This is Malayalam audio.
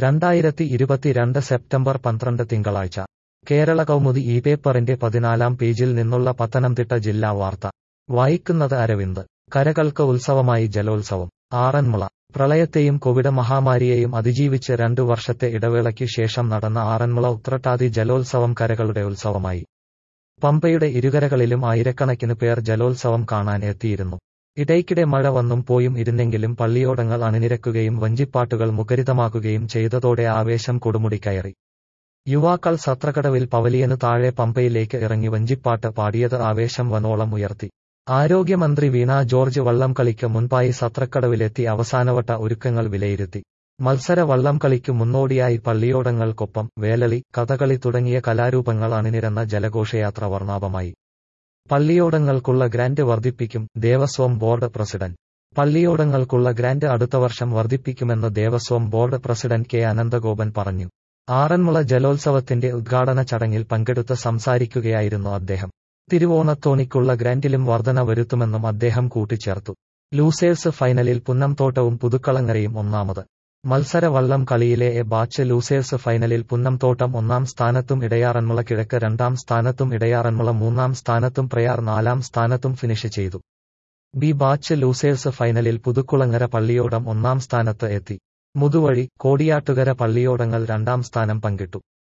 രണ്ടായിരത്തി ഇരുപത്തിരണ്ട് സെപ്റ്റംബർ പന്ത്രണ്ട് തിങ്കളാഴ്ച കേരള കൗമുദി ഈ പേപ്പറിന്റെ പതിനാലാം പേജിൽ നിന്നുള്ള പത്തനംതിട്ട ജില്ലാ വാർത്ത വായിക്കുന്നത് അരവിന്ദ് കരകൾക്ക് ഉത്സവമായി ജലോത്സവം ആറന്മുള പ്രളയത്തെയും കോവിഡ് മഹാമാരിയെയും അതിജീവിച്ച് രണ്ടു വർഷത്തെ ഇടവേളയ്ക്ക് ശേഷം നടന്ന ആറന്മുള ഉത്രട്ടാതി ജലോത്സവം കരകളുടെ ഉത്സവമായി പമ്പയുടെ ഇരുകരകളിലും ആയിരക്കണക്കിന് പേർ ജലോത്സവം കാണാൻ എത്തിയിരുന്നു ഇടയ്ക്കിടെ മഴ വന്നും പോയും ഇരുന്നെങ്കിലും പള്ളിയോടങ്ങൾ അണിനിരക്കുകയും വഞ്ചിപ്പാട്ടുകൾ മുഖരിതമാക്കുകയും ചെയ്തതോടെ ആവേശം കൊടുമുടി കയറി യുവാക്കൾ സത്രകടവിൽ പവലിയനു താഴെ പമ്പയിലേക്ക് ഇറങ്ങി വഞ്ചിപ്പാട്ട് പാടിയത് ആവേശം വനോളം ഉയർത്തി ആരോഗ്യമന്ത്രി വീണ ജോർജ് വള്ളംകളിക്ക് മുൻപായി സത്രക്കടവിലെത്തി അവസാനവട്ട ഒരുക്കങ്ങൾ വിലയിരുത്തി മത്സര വള്ളംകളിക്ക് മുന്നോടിയായി പള്ളിയോടങ്ങൾക്കൊപ്പം വേലളി കഥകളി തുടങ്ങിയ കലാരൂപങ്ങൾ അണിനിരന്ന ജലഘോഷയാത്ര വർണ്ണാഭമായി പള്ളിയോടങ്ങൾക്കുള്ള ഗ്രാന്റ് വർദ്ധിപ്പിക്കും ദേവസ്വം ബോർഡ് പ്രസിഡന്റ് പള്ളിയോടങ്ങൾക്കുള്ള ഗ്രാന്റ് അടുത്ത വർഷം വർദ്ധിപ്പിക്കുമെന്ന് Devaswom board president K Ananthagopan പറഞ്ഞു ആറന്മുള ജലോത്സവത്തിന്റെ ഉദ്ഘാടന ചടങ്ങിൽ പങ്കെടുത്ത് സംസാരിക്കുകയായിരുന്നു അദ്ദേഹം തിരുവോണത്തോണിക്കുള്ള ഗ്രാന്റിലും വർധന വരുത്തുമെന്നും അദ്ദേഹം കൂട്ടിച്ചേർത്തു ലൂസേഴ്സ് ഫൈനലിൽ പുന്നംതോട്ടവും പുതുക്കളങ്ങരയും ഒന്നാമത് മത്സര വള്ളം കളിയിലെ എ ബാച്ച് ലൂസേഴ്സ് ഫൈനലിൽ പുന്നംതോട്ടം ഒന്നാം സ്ഥാനത്തും ഇടയാറന്മുള കിഴക്ക് രണ്ടാം സ്ഥാനത്തും ഇടയാറന്മുള മൂന്നാം സ്ഥാനത്തും പ്രയാർ നാലാം സ്ഥാനത്തും ഫിനിഷ് ചെയ്തു ബി ബാച്ച് ലൂസേഴ്സ് ഫൈനലിൽ പുതുക്കുളങ്ങര പള്ളിയോടം ഒന്നാം സ്ഥാനത്ത് എത്തി മുതുവഴി കോടിയാട്ടുകര പള്ളിയോടങ്ങൾ രണ്ടാം സ്ഥാനം പങ്കിട്ടു